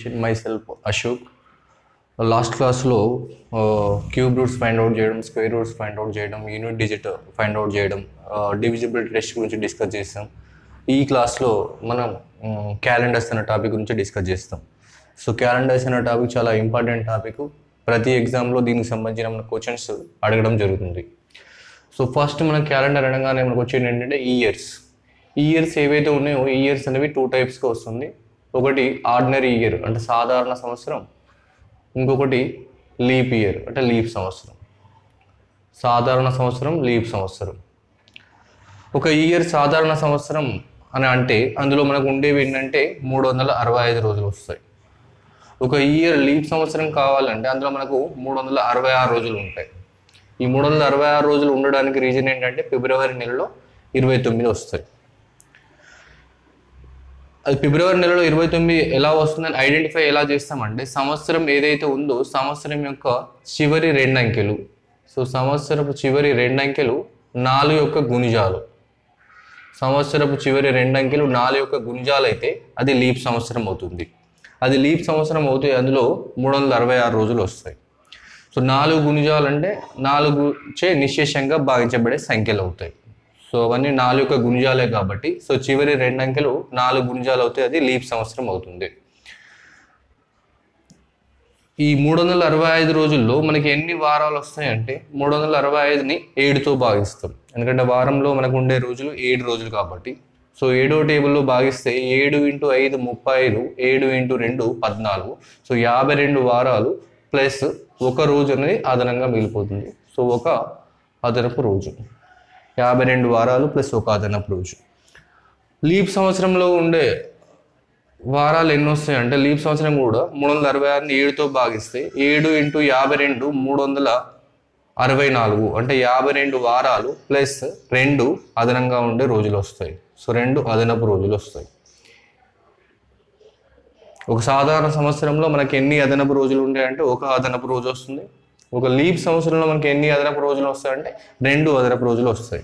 presentation myself Ashok last క్లాస్లో cube roots find out చేయడం square roots find out చేయడం unit digit find out చేయడం divisible test గురించి discuss చేస్తాం ఈ క్లాస్లో మనం క్యాలెండర్స్ అనే టాపిక్ గురించి డిస్కస్ చేస్తాం సో క్యాలెండర్స్ అనే టాపిక్ చాలా ఇంపార్టెంట్ టాపిక్ ప్రతి ఎగ్జామ్లో దీనికి సంబంధించిన మన క్వశ్చన్స్ అడగడం జరుగుతుంది సో ఫస్ట్ మన క్యాలెండర్ అనగానే మనకు వచ్చేది ఏంటంటే ఇయర్స్ ఇయర్స్ ఏవైతే ఉన్నాయో ఇయర్స్ అనేవి టూ టైప్స్గా వస్తుంది ఒకటి ఆర్డినరీ ఇయర్ అంటే సాధారణ సంవత్సరం ఇంకొకటి లీప్ ఇయర్ అంటే లీప్ సంవత్సరం సాధారణ సంవత్సరం లీప్ సంవత్సరం ఒక ఇయర్ సాధారణ సంవత్సరం అని అంటే అందులో మనకు ఉండేవి ఏంటంటే మూడు వందల అరవై ఐదు రోజులు వస్తాయి ఒక ఇయర్ లీప్ సంవత్సరం కావాలంటే అందులో మనకు మూడు వందల అరవై ఆరు రోజులు ఉంటాయి ఈ మూడు వందల అరవై ఆరు రోజులు ఉండడానికి రీజన్ ఏంటంటే ఫిబ్రవరి నెలలో ఇరవై తొమ్మిది వస్తాయి అది ఫిబ్రవరి నెలలో ఇరవై తొమ్మిది ఎలా వస్తుందని ఐడెంటిఫై ఎలా చేస్తామంటే సంవత్సరం ఏదైతే ఉందో సంవత్సరం యొక్క చివరి రెండు అంకెలు సో సంవత్సరపు చివరి రెండు అంకెలు నాలుగు యొక్క గుణిజాలు సంవత్సరపు చివరి రెండు అంకెలు నాలుగు యొక్క గుణిజాలు అయితే అది లీప్ సంవత్సరం అవుతుంది అది లీప్ సంవత్సరం అవుతే అందులో మూడు వందల అరవై ఆరు రోజులు వస్తాయి సో నాలుగు గుణిజాలు అంటే నాలుగు చే నిశేషంగా భావించబడే సంఖ్యలు అవుతాయి సో అవన్నీ నాలుగు యొక్క గుణిజాలే కాబట్టి సో చివరి రెండు అంకెలు నాలుగు గుణిజాలు అవుతాయి అది లీప్ సంవత్సరం అవుతుంది ఈ మూడు వందల అరవై ఐదు రోజుల్లో మనకి ఎన్ని వారాలు వస్తాయంటే మూడు వందల అరవై ఐదుని ఏడుతో భాగిస్తాం ఎందుకంటే వారంలో మనకు ఉండే రోజులు ఏడు రోజులు కాబట్టి సో ఏడో టేబుల్లో భాగిస్తే ఏడు ఇంటూ ఐదు ముప్పై ఐదు ఏడు ఇంటూ రెండు పద్నాలుగు సో యాభై రెండు వారాలు ప్లస్ ఒక రోజు అనేది అదనంగా మిగిలిపోతుంది సో ఒక అదనపు రోజు యాభై రెండు వారాలు ప్లస్ ఒక అదనపు రోజు లీప్ సంవత్సరంలో ఉండే వారాలు ఎన్ని వస్తాయి అంటే లీప్ సంవత్సరం కూడా మూడు వందల అరవై ఆరుని ఏడుతో భాగిస్తే ఏడు ఇంటూ యాభై రెండు మూడు వందల అరవై నాలుగు అంటే యాభై రెండు వారాలు ప్లస్ రెండు అదనంగా ఉండే రోజులు వస్తాయి సో రెండు అదనపు రోజులు వస్తాయి ఒక సాధారణ సంవత్సరంలో మనకి ఎన్ని అదనపు రోజులు ఉంటాయంటే ఒక అదనపు రోజు వస్తుంది ఒక లీప్ సంవత్సరంలో మనకి ఎన్ని అదనపు రోజులు వస్తాయంటే రెండు అదనపు రోజులు వస్తాయి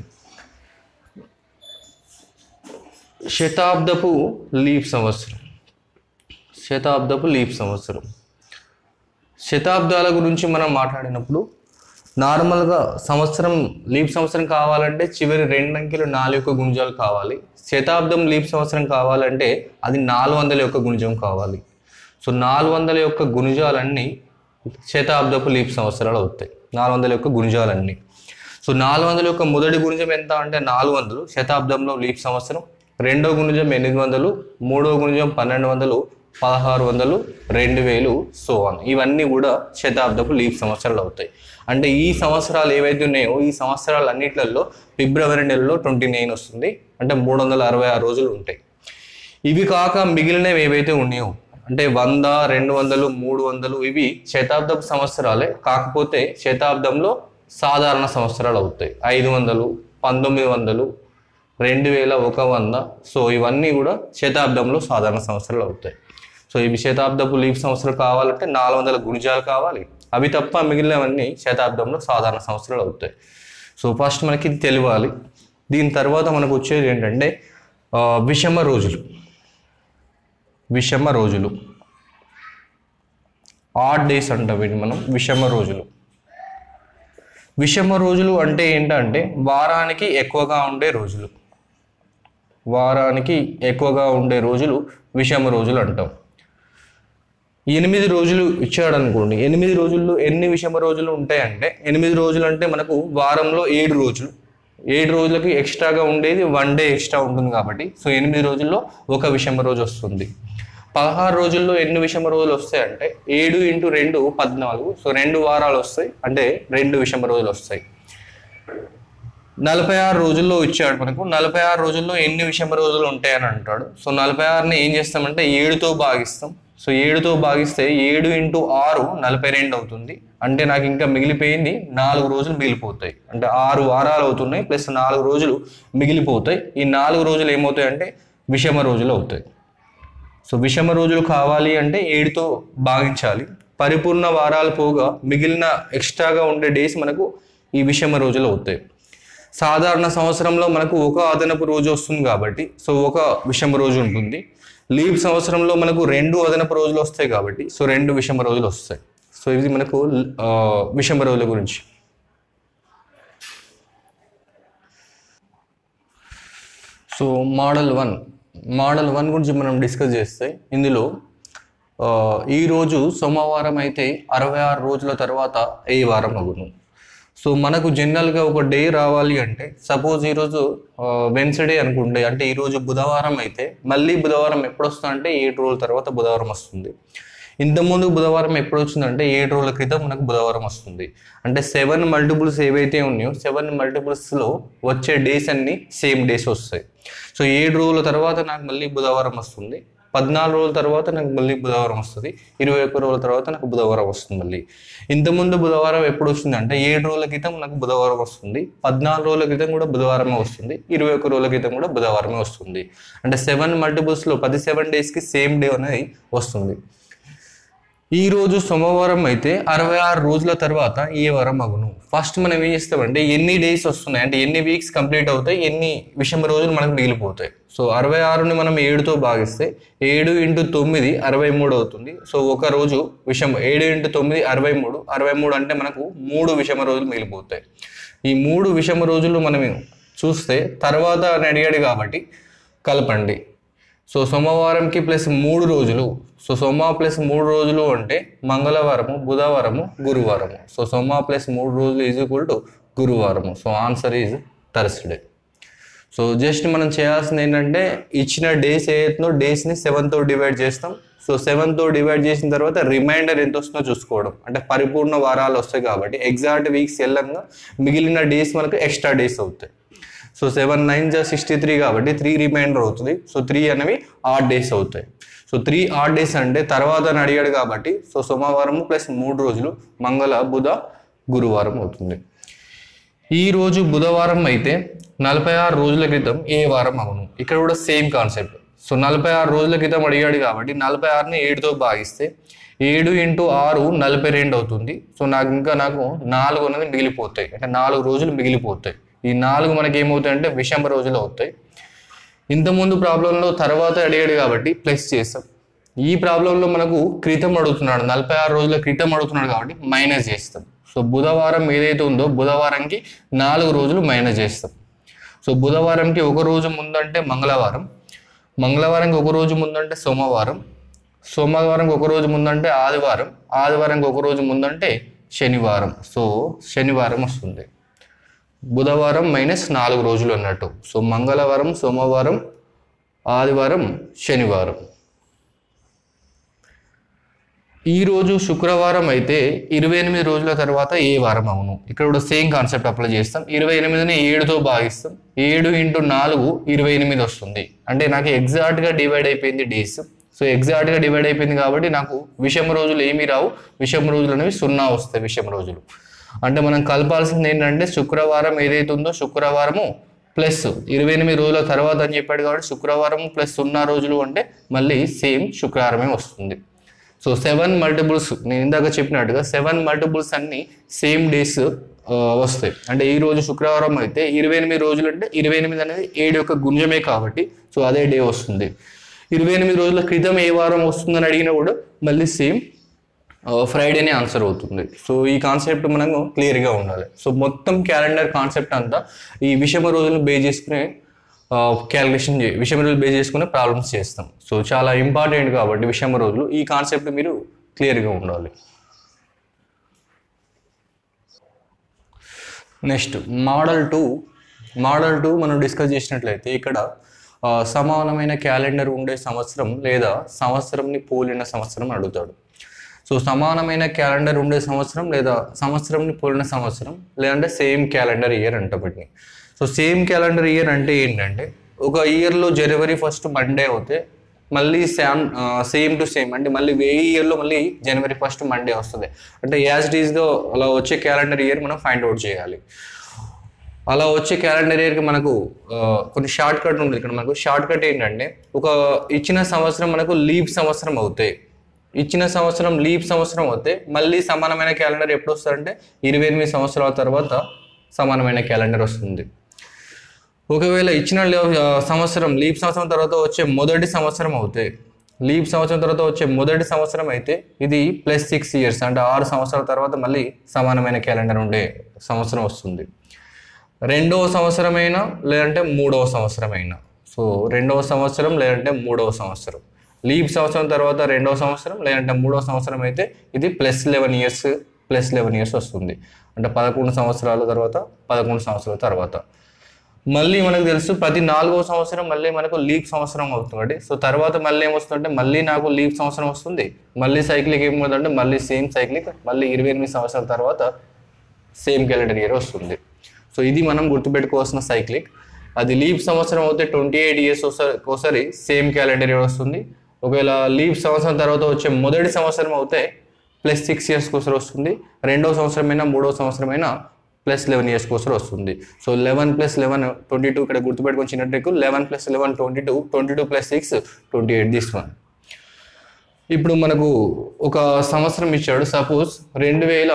శతాబ్దపు లీప్ సంవత్సరం శతాబ్దపు లీప్ సంవత్సరం శతాబ్దాల గురించి మనం మాట్లాడినప్పుడు నార్మల్గా సంవత్సరం లీప్ సంవత్సరం కావాలంటే చివరి రెండు అంకెలు నాలుగు యొక్క గుణిజాలు కావాలి శతాబ్దం లీప్ సంవత్సరం కావాలంటే అది నాలుగు వందల యొక్క గుణిజం కావాలి సో నాలుగు వందల యొక్క గుణిజాలన్నీ శతాబ్దపు లీప్ సంవత్సరాలు అవుతాయి నాలుగు వందల యొక్క గుణిజాలన్నీ సో నాలుగు వందల యొక్క మొదటి గుణిజం ఎంత అంటే నాలుగు వందలు శతాబ్దంలో లీప్ సంవత్సరం రెండో గుణిజం ఎనిమిది వందలు మూడో గుణిజం పన్నెండు వందలు పదహారు వందలు రెండు వేలు సో ఆన్ ఇవన్నీ కూడా శతాబ్దపు లీప్ సంవత్సరాలు అవుతాయి అంటే ఈ సంవత్సరాలు ఏవైతే ఉన్నాయో ఈ సంవత్సరాలు అన్నిట్లలో ఫిబ్రవరి నెలలో ట్వంటీ నైన్ వస్తుంది అంటే మూడు వందల అరవై ఆరు రోజులు ఉంటాయి ఇవి కాక మిగిలినవి ఏవైతే ఉన్నాయో అంటే వంద రెండు వందలు మూడు వందలు ఇవి శతాబ్దపు సంవత్సరాలే కాకపోతే శతాబ్దంలో సాధారణ సంవత్సరాలు అవుతాయి ఐదు వందలు పంతొమ్మిది వందలు రెండు వేల ఒక వంద సో ఇవన్నీ కూడా శతాబ్దంలో సాధారణ సంవత్సరాలు అవుతాయి సో ఇవి శతాబ్దపు లీప్ సంవత్సరాలు కావాలంటే నాలుగు వందల గుణిజాలు కావాలి అవి తప్ప మిగిలినవన్నీ శతాబ్దంలో సాధారణ సంవత్సరాలు అవుతాయి సో ఫస్ట్ మనకి ఇది తెలియాలి దీని తర్వాత మనకు వచ్చేది ఏంటంటే ఆ, విషమ రోజులు విషమ రోజులు ఆడ్ డేస్ అంటాం వీటిని మనం విషమ రోజులు విషమ రోజులు అంటే ఏంటంటే వారానికి ఎక్కువగా ఉండే రోజులు వారానికి ఎక్కువగా ఉండే రోజులు విషమ రోజులు అంటాం ఎనిమిది రోజులు ఇచ్చాడు అనుకోండి ఎనిమిది రోజుల్లో ఎన్ని విషమ రోజులు ఉంటాయంటే ఎనిమిది రోజులు అంటే మనకు వారంలో ఏడు రోజులు ఏడు రోజులకి ఎక్స్ట్రాగా ఉండేది వన్ డే ఎక్స్ట్రా ఉంటుంది కాబట్టి సో ఎనిమిది రోజుల్లో ఒక విషమ రోజు వస్తుంది పదహారు రోజుల్లో ఎన్ని విషమ రోజులు వస్తాయంటే ఏడు ఇంటూ రెండు పద్నాలుగు సో రెండు వారాలు వస్తాయి అంటే రెండు విషమ రోజులు వస్తాయి నలభై ఆరు రోజుల్లో ఇచ్చాడు మనకు నలభై ఆరు రోజుల్లో ఎన్ని విషమ రోజులు ఉంటాయని అంటాడు సో నలభై ఆరుని ఏం చేస్తామంటే ఏడుతో భాగిస్తాం సో ఏడుతో భాగిస్తే ఏడు ఇంటూ ఆరు నలభై రెండు అవుతుంది అంటే నాకు ఇంకా మిగిలిపోయింది నాలుగు రోజులు మిగిలిపోతాయి అంటే ఆరు వారాలు అవుతున్నాయి ప్లస్ నాలుగు రోజులు మిగిలిపోతాయి ఈ నాలుగు రోజులు ఏమవుతాయి అంటే విషమ రోజులు అవుతాయి సో విషమ రోజులు కావాలి అంటే ఏడుతో భాగించాలి పరిపూర్ణ వారాలు పోగా మిగిలిన ఎక్స్ట్రాగా ఉండే డేస్ మనకు ఈ విషమ రోజులు అవుతాయి సాధారణ సంవత్సరంలో మనకు ఒక అదనపు రోజు వస్తుంది కాబట్టి సో ఒక విషమ రోజు ఉంటుంది లీప్ సంవత్సరంలో మనకు రెండు అదనపు రోజులు వస్తాయి కాబట్టి సో రెండు విషమ రోజులు వస్తాయి సో ఇది మనకు ఆ, విషమ రోజుల గురించి so model one model one గురించి మనం డిస్కస్ చేస్తే ఇందులో ఆ, ఈ రోజు సోమవారం అయితే అరవై ఆరు రోజుల తర్వాత ఏ వారం అగును సో మనకు జనరల్గా ఒక డే రావాలి అంటే సపోజ్ ఈరోజు వెన్స్డే అనుకుంటే అంటే ఈరోజు బుధవారం అయితే మళ్ళీ బుధవారం ఎప్పుడు వస్తుంది అంటే ఏడు రోజుల తర్వాత బుధవారం వస్తుంది ఇంతకుముందు బుధవారం ఎప్పుడు వచ్చిందంటే ఏడు రోజుల క్రితం మనకు బుధవారం వస్తుంది అంటే సెవెన్ మల్టిపుల్స్ ఏవైతే ఉన్నాయో సెవెన్ మల్టిపుల్స్లో వచ్చే డేస్ అన్ని సేమ్ డేస్ వస్తాయి సో ఏడు రోజుల తర్వాత నాకు మళ్ళీ బుధవారం వస్తుంది పద్నాలుగు రోజుల తర్వాత నాకు మళ్ళీ బుధవారం వస్తుంది ఇరవై ఒక్క రోజుల తర్వాత నాకు బుధవారం వస్తుంది మళ్ళీ ఇంతకుముందు బుధవారం ఎప్పుడు వస్తుంది అంటే ఏడు రోజుల క్రితం నాకు బుధవారం వస్తుంది పద్నాలుగు రోజుల క్రితం కూడా బుధవారమే వస్తుంది ఇరవై ఒక్క రోజుల క్రితం కూడా బుధవారమే వస్తుంది అంటే సెవెన్ మల్టిపుల్స్లో పది సెవెన్ డేస్కి సేమ్ డే అనేది వస్తుంది ఈ రోజు సోమవారం అయితే అరవై ఆరు రోజుల తర్వాత ఏ వారం అగును ఫస్ట్ మనం ఏం చేస్తామంటే ఎన్ని డేస్ వస్తున్నాయి అంటే ఎన్ని వీక్స్ కంప్లీట్ అవుతాయి ఎన్ని విషమ రోజులు మనకు మిగిలిపోతాయి సో అరవై ఆరుని మనం ఏడుతో భాగిస్తే ఏడు ఇంటూ తొమ్మిది అరవై మూడు అవుతుంది సో ఒక రోజు విషమ ఏడు ఇంటూ తొమ్మిది అరవై మూడు అరవై మూడు అంటే మనకు మూడు విషమ రోజులు మిగిలిపోతాయి ఈ మూడు విషమ రోజులు మనం చూస్తే తర్వాత అని అడిగాడు కాబట్టి కలపండి సో సోమవారంకి ప్లస్ మూడు రోజులు సో సోమ ప్లస్ మూడు రోజులు అంటే మంగళవారము బుధవారము గురువారము సో సోమ ప్లస్ మూడు రోజులు ఈజ్ ఈక్వల్ టు గురువారము so answer is Thursday so just మనం చేయాల్సింది ఏంటంటే ఇచ్చిన డేస్ ఏదైతుందో డేస్ని సెవెన్తో డివైడ్ చేస్తాం సో సెవెన్తో డివైడ్ చేసిన తర్వాత రిమైండర్ ఎంత వస్తుందో చూసుకోవడం అంటే పరిపూర్ణ వారాలు వస్తాయి కాబట్టి ఎగ్జాక్ట్ వీక్స్ వెళ్ళంగా మిగిలిన డేస్ మనకు ఎక్స్ట్రా డేస్ అవుతాయి సో సెవెన్ నైన్ జా సిక్స్టీ త్రీ కాబట్టి త్రీ రిమైండర్ అవుతుంది సో త్రీ అనేవి ఆడ్ డేస్ అవుతాయి సో త్రీ ఆడ్ డేస్ అంటే తర్వాత అని అడిగాడు కాబట్టి సో సోమవారం ప్లస్ మూడు రోజులు మంగళ బుధ గురువారం అవుతుంది ఈ రోజు బుధవారం అయితే నలభై ఆరు రోజుల క్రితం ఏ వారం అవును ఇక్కడ కూడా సేమ్ కాన్సెప్ట్ సో నలభై ఆరు రోజుల క్రితం అడిగాడు కాబట్టి నలభై ఆరుని ఏడుతో భాగిస్తే ఏడు ఇంటూ ఆరు నలభై రెండు అవుతుంది సో నాకు ఇంకా నాకు నాలుగు అనేది మిగిలిపోతాయి అంటే నాలుగు రోజులు మిగిలిపోతాయి ఈ నాలుగు మనకి ఏమవుతాయి అంటే విషమ రోజులు అవుతాయి ఇంతకుముందు ప్రాబ్లంలో తర్వాత అడిగాడు కాబట్టి ప్లస్ చేస్తాం ఈ ప్రాబ్లంలో మనకు క్రితం అడుగుతున్నాడు నలభై ఆరు రోజుల క్రితం అడుగుతున్నాడు కాబట్టి మైనస్ చేస్తాం సో బుధవారం ఏదైతే ఉందో బుధవారంకి నాలుగు రోజులు మైనస్ చేస్తాం సో బుధవారంకి ఒక రోజు ముందంటే మంగళవారం మంగళవారంకి ఒక రోజు ముందంటే సోమవారం సోమవారంకి ఒక రోజు ముందంటే ఆదివారం ఆదివారంకి ఒక రోజు ముందంటే శనివారం సో శనివారం వస్తుంది బుధవారం మైనస్ నాలుగు రోజులు అన్నట్టు సో మంగళవారం సోమవారం ఆదివారం శనివారం ఈ రోజు శుక్రవారం అయితే ఇరవై ఎనిమిది రోజుల తర్వాత ఏ వారం అవును ఇక్కడ కూడా సేమ్ కాన్సెప్ట్ అప్లై చేస్తాం ఇరవై ఎనిమిదిని ఏడుతో భాగిస్తాం ఏడు ఇంటూ నాలుగు ఇరవై ఎనిమిది వస్తుంది అంటే నాకు ఎగ్జాక్ట్గా డివైడ్ అయిపోయింది డేస్ సో ఎగ్జాక్ట్గా డివైడ్ అయిపోయింది కాబట్టి నాకు విషమ రోజులు ఏమీ రావు విషమ రోజులు అనేవి సున్నా వస్తాయి విషమ రోజులు అంటే మనం కలపాల్సింది ఏంటంటే శుక్రవారం ఏదైతే ఉందో శుక్రవారము ప్లస్ ఇరవై ఎనిమిది రోజుల తర్వాత అని చెప్పాడు కాబట్టి శుక్రవారం ప్లస్ సున్నా రోజులు అంటే మళ్ళీ సేమ్ శుక్రవారమే వస్తుంది సో సెవెన్ మల్టిపుల్స్ నేను ఇందాక చెప్పినట్టుగా సెవెన్ మల్టిపుల్స్ అన్ని సేమ్ డేస్ వస్తాయి అంటే ఈ రోజు శుక్రవారం అయితే ఇరవై ఎనిమిది రోజులు అంటే ఇరవై ఎనిమిది అనేది ఏడు యొక్క గుంజమే కాబట్టి సో అదే డే వస్తుంది ఇరవై ఎనిమిది రోజుల క్రితం ఏ వారం వస్తుందని అడిగినా కూడా మళ్ళీ సేమ్ ఫ్రైడేనే ఆన్సర్ అవుతుంది సో ఈ కాన్సెప్ట్ మనకు క్లియర్గా ఉండాలి సో మొత్తం క్యాలెండర్ కాన్సెప్ట్ అంతా ఈ విషమ రోజులను బేస్ చేసుకునే క్యాలిక్యులేషన్ చే విషమ రోజులు బేస్ చేసుకునే ప్రాబ్లమ్స్ చేస్తాం సో చాలా ఇంపార్టెంట్ కాబట్టి విషమ రోజులు ఈ కాన్సెప్ట్ మీరు క్లియర్గా ఉండాలి next model two model two మనం డిస్కస్ చేసినట్లయితే ఇక్కడ ఆ, సమానమైన క్యాలెండర్ ఉండే సంవత్సరం లేదా సంవత్సరంని పోలిన సంవత్సరం అడుగుతాడు సో సమానమైన క్యాలెండర్ ఉండే సంవత్సరం లేదా సంవత్సరంని పోలిన సంవత్సరం లేదంటే సేమ్ క్యాలెండర్ ఇయర్ అంట వీటిని సో సేమ్ క్యాలెండర్ ఇయర్ అంటే ఏంటంటే ఒక ఇయర్లో జనవరి ఫస్ట్ మండే అవుతే మళ్ళీ సేమ్ సేమ్ టు సేమ్ అంటే మళ్ళీ ఏ ఇయర్లో మళ్ళీ జనవరి ఫస్ట్ మండే వస్తుంది అంటే యాజ్ డీస్గా అలా వచ్చే క్యాలెండర్ ఇయర్ మనం ఫైండ్ అవుట్ చేయాలి అలా వచ్చే క్యాలెండర్ ఇయర్కి మనకు ఆ, కొన్ని షార్ట్ కట్ ఉంటుంది ఇక్కడ మనకు షార్ట్ కట్ ఏంటంటే ఒక ఇచ్చిన సంవత్సరం మనకు లీప్ సంవత్సరం అవుతాయి ఇచ్చిన సంవత్సరం లీప్ సంవత్సరం అవుతే మళ్ళీ సమానమైన క్యాలెండర్ ఎప్పుడు వస్తుందంటే ఇరవై ఎనిమిది సంవత్సరాల తర్వాత సమానమైన క్యాలెండర్ వస్తుంది ఒకవేళ ఇచ్చిన లే- ఆ, సంవత్సరం లీప్ సంవత్సరం తర్వాత వచ్చే మొదటి సంవత్సరం అవుతాయి లీప్ సంవత్సరం తర్వాత వచ్చే మొదటి సంవత్సరం అయితే ఇది ప్లస్ సిక్స్ ఇయర్స్ అంటే ఆరు సంవత్సరాల తర్వాత మళ్ళీ సమానమైన క్యాలెండర్ ఉండే సంవత్సరం వస్తుంది రెండవ సంవత్సరమైనా లేదంటే మూడవ సంవత్సరమైనా సో రెండవ సంవత్సరం లేదంటే మూడవ సంవత్సరం లీప్ సంవత్సరం తర్వాత రెండవ సంవత్సరం లేదంటే మూడవ సంవత్సరం అయితే ఇది plus eleven years plus eleven years వస్తుంది అంటే పదకొండు సంవత్సరాల తర్వాత పదకొండు సంవత్సరాల తర్వాత మళ్ళీ మనకు తెలుసు ప్రతి నాలుగో సంవత్సరం మళ్ళీ మనకు లీప్ సంవత్సరం అవుతుంది సో తర్వాత మళ్ళీ ఏమొస్తుందంటే మళ్ళీ నాకు లీప్ సంవత్సరం వస్తుంది మళ్ళీ సైక్లిక్ ఏమవుతుందంటే మళ్ళీ సేమ్ సైక్లిక్ మళ్ళీ ఇరవై ఎనిమిది సంవత్సరాల తర్వాత సేమ్ క్యాలెండర్ ఇయర్ వస్తుంది సో ఇది మనం గుర్తుపెట్టుకోవాల్సిన సైక్లిక్ అది లీప్ సంవత్సరం అయితే ట్వంటీ ఎయిట్ ఇయర్స్ ఒకసారి సేమ్ క్యాలెండర్ ఇయర్ వస్తుంది ఒకవేళ లీప్ సంవత్సరం తర్వాత వచ్చే మొదటి సంవత్సరం అవుతే ప్లస్ సిక్స్ ఇయర్స్ కోసం వస్తుంది రెండో సంవత్సరమైనా మూడో సంవత్సరమైనా ప్లస్ లెవెన్ ఇయర్స్ కోసం వస్తుంది so eleven plus eleven twenty two ఇక్కడ గుర్తుపెట్టుకొని చిన్న trick eleven plus eleven twenty two twenty two plus six twenty eight this one ఇప్పుడు మనకు ఒక సంవత్సరం ఇచ్చాడు సపోజ్ రెండు వేల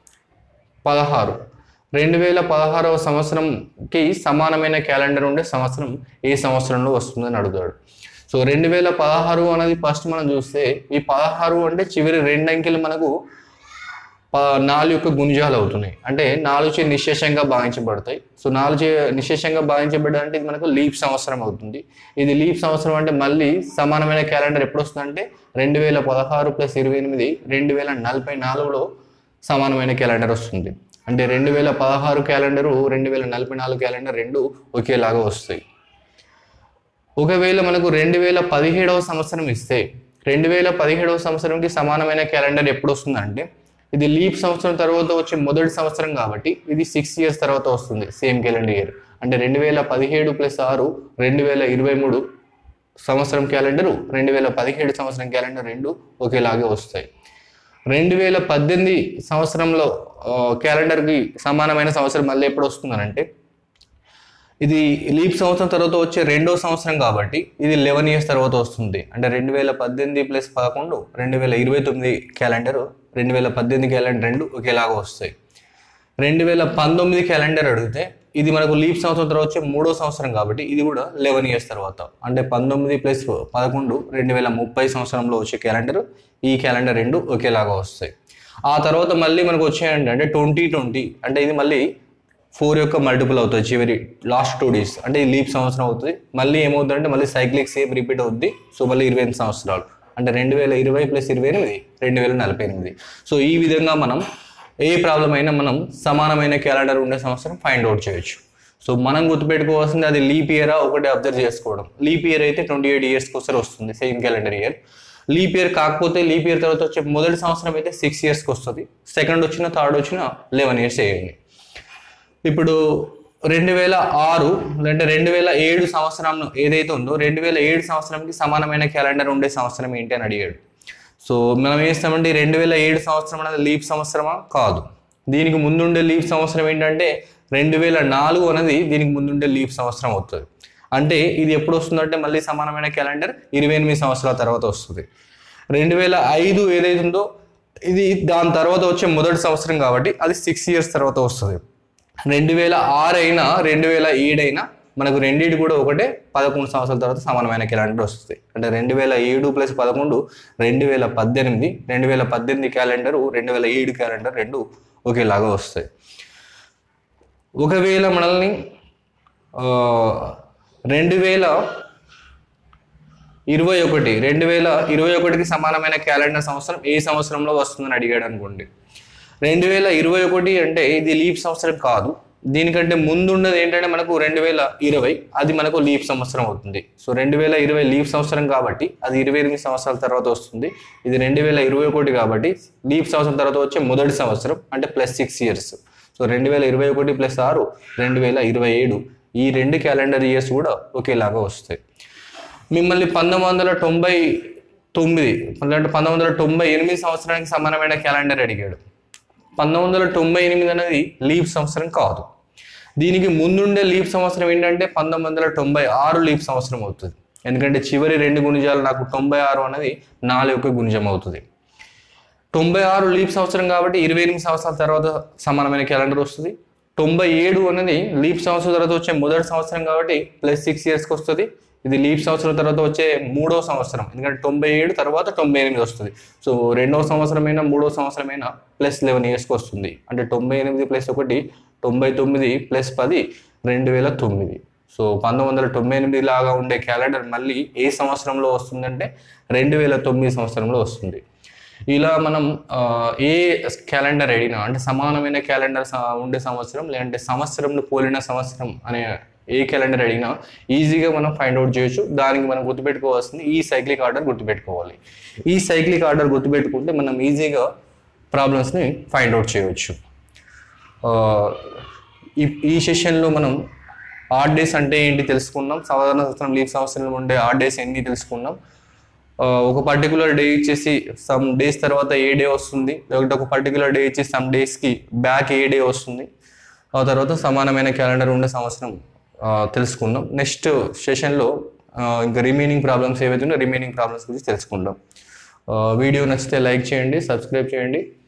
పదహారు రెండు వేల పదహారవ సంవత్సరంకి సమానమైన క్యాలెండర్ ఉండే సంవత్సరం ఏ సంవత్సరంలో వస్తుందని అడుగుతాడు సో రెండు వేల పదహారు అనేది ఫస్ట్ మనం చూస్తే ఈ పదహారు అంటే చివరి రెండు అంకెలు మనకు ప- నాలుగు యొక్క గుణిజాలు అవుతున్నాయి అంటే నాలుగు చే నిశేషంగా భావించబడతాయి సో నాలుగు చే నిశేషంగా భావించబడ్డాలంటే ఇది మనకు లీప్ సంవత్సరం అవుతుంది ఇది లీప్ సంవత్సరం అంటే మళ్ళీ సమానమైన క్యాలెండర్ ఎప్పుడు వస్తుందంటే రెండు వేల పదహారు ప్లస్ ఇరవై ఎనిమిది రెండు వేల నలభై నాలుగులో సమానమైన క్యాలెండర్ వస్తుంది అంటే రెండు వేల పదహారు క్యాలెండరు రెండు వేల నలభై నాలుగు క్యాలెండర్ రెండు ఒకేలాగా వస్తాయి ఒకవేళ మనకు రెండు వేల పదిహేడవ సంవత్సరం ఇస్తే రెండు వేల పదిహేడవ సంవత్సరంకి సమానమైన క్యాలెండర్ ఎప్పుడు వస్తుందంటే ఇది లీప్ సంవత్సరం తర్వాత వచ్చే మొదటి సంవత్సరం కాబట్టి ఇది సిక్స్ ఇయర్స్ తర్వాత వస్తుంది సేమ్ క్యాలెండర్ ఇయర్ అంటే రెండు వేల పదిహేడు ప్లస్ ఆరు రెండు వేల ఇరవై మూడు సంవత్సరం క్యాలెండరు రెండు వేల పదిహేడు సంవత్సరం క్యాలెండర్ రెండు ఒకేలాగే వస్తాయి రెండు వేల పద్దెనిమిది సంవత్సరంలో ఆ, క్యాలెండర్కి సమానమైన సంవత్సరం మళ్ళీ ఎప్పుడు వస్తుందనంటే ఇది లీప్ సంవత్సరం తర్వాత వచ్చే రెండో సంవత్సరం కాబట్టి ఇది లెవెన్ ఇయర్స్ తర్వాత వస్తుంది అంటే రెండు వేల పద్దెనిమిది ప్లస్ పదకొండు రెండు వేల ఇరవై తొమ్మిది క్యాలెండర్ రెండు వేల పద్దెనిమిది క్యాలెండర్ రెండు ఒకేలాగా వస్తాయి రెండు వేల పంతొమ్మిది క్యాలెండర్ అడిగితే ఇది మనకు లీప్ సంవత్సరం తర్వాత వచ్చే మూడో సంవత్సరం కాబట్టి ఇది కూడా లెవెన్ ఇయర్స్ తర్వాత అంటే పంతొమ్మిది ప్లస్ పదకొండు రెండు వేల ముప్పై సంవత్సరంలో వచ్చే క్యాలెండర్ ఈ క్యాలెండర్ రెండు ఒకేలాగా వస్తాయి ఆ తర్వాత మళ్ళీ మనకు వచ్చాయంటే అంటే ట్వంటీ ట్వంటీ అంటే ఇది మళ్ళీ ఫోర్ యొక్క మల్టిపుల్ అవుతుంది చివరి లాస్ట్ టూ డేస్ అంటే ఈ లీప్ సంవత్సరం అవుతుంది మళ్ళీ ఏమవుతుందంటే మళ్ళీ సైక్లిక్ సేమ్ రిపీట్ అవుద్ది సో మళ్ళీ ఇరవై ఎనిమిది సంవత్సరాలు అంటే రెండు వేల ఇరవై ప్లస్ ఇరవై ఎనిమిది రెండు వేల నలభై ఎనిమిది సో ఈ విధంగా మనం ఏ ప్రాబ్లం అయినా మనం సమానమైన క్యాలెండర్ ఉండే సంవత్సరం ఫైండ్ అవుట్ చేయొచ్చు సో మనం గుర్తుపెట్టుకోవాల్సింది అది లీప్ ఇయరా ఒకటి అబ్జర్వ్ చేసుకోవడం లీప్ ఇయర్ అయితే ట్వంటీ ఎయిట్ ఇయర్స్కి ఒకసారి వస్తుంది same calendar year leap year కాకపోతే లీప్ ఇయర్ తర్వాత వచ్చే మొదటి సంవత్సరం అయితే సిక్స్ ఇయర్స్కి వస్తుంది సెకండ్ వచ్చిన థర్డ్ వచ్చిన లెవెన్ ఇయర్స్ వేయండి ఇప్పుడు రెండు వేల ఆరు అంటే రెండు వేల ఏడు సంవత్సరం ఏదైతే ఉందో రెండు వేల ఏడు సంవత్సరంకి సమానమైన క్యాలెండర్ ఉండే సంవత్సరం ఏంటి అని అడిగాడు సో మనం ఏం చేస్తామంటే ఈ రెండు వేల ఏడు సంవత్సరం అనేది లీప్ సంవత్సరమా కాదు దీనికి ముందుండే లీప్ సంవత్సరం ఏంటంటే రెండు వేల నాలుగు అనేది దీనికి ముందుండే లీప్ సంవత్సరం అవుతుంది అంటే ఇది ఎప్పుడు వస్తుందంటే మళ్ళీ సమానమైన క్యాలెండర్ ఇరవై ఎనిమిది సంవత్సరాల తర్వాత వస్తుంది రెండు వేల ఐదు ఏదైతే ఉందో ఇది దాని తర్వాత వచ్చే మొదటి సంవత్సరం కాబట్టి అది సిక్స్ ఇయర్స్ తర్వాత వస్తుంది రెండు వేల ఆరు అయినా రెండు వేల ఏడు అయినా మనకు రెండింటి కూడా ఒకటే పదకొండు సంవత్సరాల తర్వాత సమానమైన క్యాలెండర్ వస్తుంది అంటే రెండు వేల ఏడు ప్లస్ పదకొండు రెండు వేల పద్దెనిమిది రెండు వేల పద్దెనిమిది క్యాలెండర్ రెండు వేల ఏడు క్యాలెండర్ రెండు ఒకేలాగా వస్తాయి ఒకవేళ మనల్ని ఆ, రెండు వేల ఇరవై ఒకటి రెండు వేల ఇరవై ఒకటికి సమానమైన క్యాలెండర్ సంవత్సరం ఏ సంవత్సరంలో వస్తుందని అడిగాడు అనుకోండి రెండు వేల ఇరవై ఒకటి అంటే ఇది లీప్ సంవత్సరం కాదు దీనికంటే ముందు ఉన్నది ఏంటంటే మనకు రెండు వేల ఇరవై అది మనకు లీప్ సంవత్సరం అవుతుంది సో రెండు వేల ఇరవై లీప్ సంవత్సరం కాబట్టి అది ఇరవై ఎనిమిది సంవత్సరాల తర్వాత వస్తుంది ఇది రెండు వేల ఇరవై ఒకటి కాబట్టి లీప్ సంవత్సరం తర్వాత వచ్చే మొదటి సంవత్సరం అంటే ప్లస్ సిక్స్ ఇయర్స్ సో రెండు వేల ఇరవై ఒకటి ప్లస్ ఆరు రెండు వేల ఇరవై ఏడు ఈ రెండు క్యాలెండర్ ఇయర్స్ కూడా ఒకేలాగా వస్తాయి మిమ్మల్ని పంతొమ్మిది వందల తొంభై తొమ్మిది అంటే పంతొమ్మిది వందల తొంభై ఎనిమిది సంవత్సరానికి సమానమైన క్యాలెండర్ అడిగాడు పంతొమ్మిది వందల తొంభై ఎనిమిది అనేది లీప్ సంవత్సరం కాదు దీనికి ముందుండే లీప్ సంవత్సరం ఏంటంటే పంతొమ్మిది వందల తొంభై ఆరు లీప్ సంవత్సరం అవుతుంది ఎందుకంటే చివరి రెండు గుణిజాలు నాకు తొంభై ఆరు అనేది నాలుగు యొక్క గుణిజం అవుతుంది తొంభై ఆరు లీప్ సంవత్సరం కాబట్టి ఇరవై ఎనిమిది సంవత్సరాల తర్వాత సమానమైన క్యాలెండర్ వస్తుంది తొంభై ఏడు అనేది లీప్ సంవత్సరం తర్వాత వచ్చే మొదటి సంవత్సరం కాబట్టి ప్లస్ సిక్స్ ఇయర్స్కి వస్తుంది ఇది లీప్ సంవత్సరం తర్వాత వచ్చే మూడో సంవత్సరం ఎందుకంటే తొంభై ఏడు తర్వాత తొంభై ఎనిమిది వస్తుంది సో రెండవ సంవత్సరమైనా మూడో సంవత్సరమైనా ప్లస్ లెవెన్ ఇయర్స్కి వస్తుంది అంటే తొంభై ఎనిమిది ప్లస్ ఒకటి తొంభై తొమ్మిది ప్లస్ పది రెండు వేల తొమ్మిది సో పంతొమ్మిది వందల తొంభై ఎనిమిది లాగా ఉండే క్యాలెండర్ మళ్ళీ ఏ సంవత్సరంలో వస్తుందంటే రెండు వేల తొమ్మిది సంవత్సరంలో వస్తుంది ఇలా మనం ఆ, ఏ క్యాలెండర్ అడిగినా అంటే సమానమైన క్యాలెండర్ స- ఉండే సంవత్సరం లేదంటే సంవత్సరంలో పోలిన సంవత్సరం అనే ఏ క్యాలెండర్ అడిగినా ఈజీగా మనం ఫైండ్ అవుట్ చేయొచ్చు దానికి మనం గుర్తుపెట్టుకోవాల్సింది ఈ సైక్లిక్ ఆర్డర్ గుర్తుపెట్టుకోవాలి ఈ సైక్లిక్ ఆర్డర్ గుర్తుపెట్టుకుంటే మనం ఈజీగా ప్రాబ్లమ్స్ని ఫైండ్ అవుట్ చేయవచ్చు ఆ, ఈ ఈ సెషన్లో మనం ఆడ్ డేస్ అంటే ఏంటి తెలుసుకున్నాం సాధారణ సంవత్సరం లీవ్ సంవత్సరంలో ఉండే ఆడ్ డేస్ ఎన్ని తెలుసుకున్నాం ఆ, ఒక పర్టికులర్ డే ఇచ్చేసి సమ్ డేస్ తర్వాత ఏ డే వస్తుంది లేకపోతే ఒక పర్టికులర్ డే ఇచ్చి సమ్ డేస్కి బ్యాక్ ఏ డే వస్తుంది ఆ తర్వాత సమానమైన క్యాలెండర్ ఉండే సంవత్సరం ఆ, తెలుసుకుందాం నెక్స్ట్ సెషన్లో ఇంకా రిమైనింగ్ ప్రాబ్లమ్స్ ఏవైతే ఉన్నాయో రిమైనింగ్ ప్రాబ్లమ్స్ గురించి తెలుసుకుందాం ఆ, వీడియో నచ్చితే లైక్ చేయండి సబ్స్క్రైబ్ చేయండి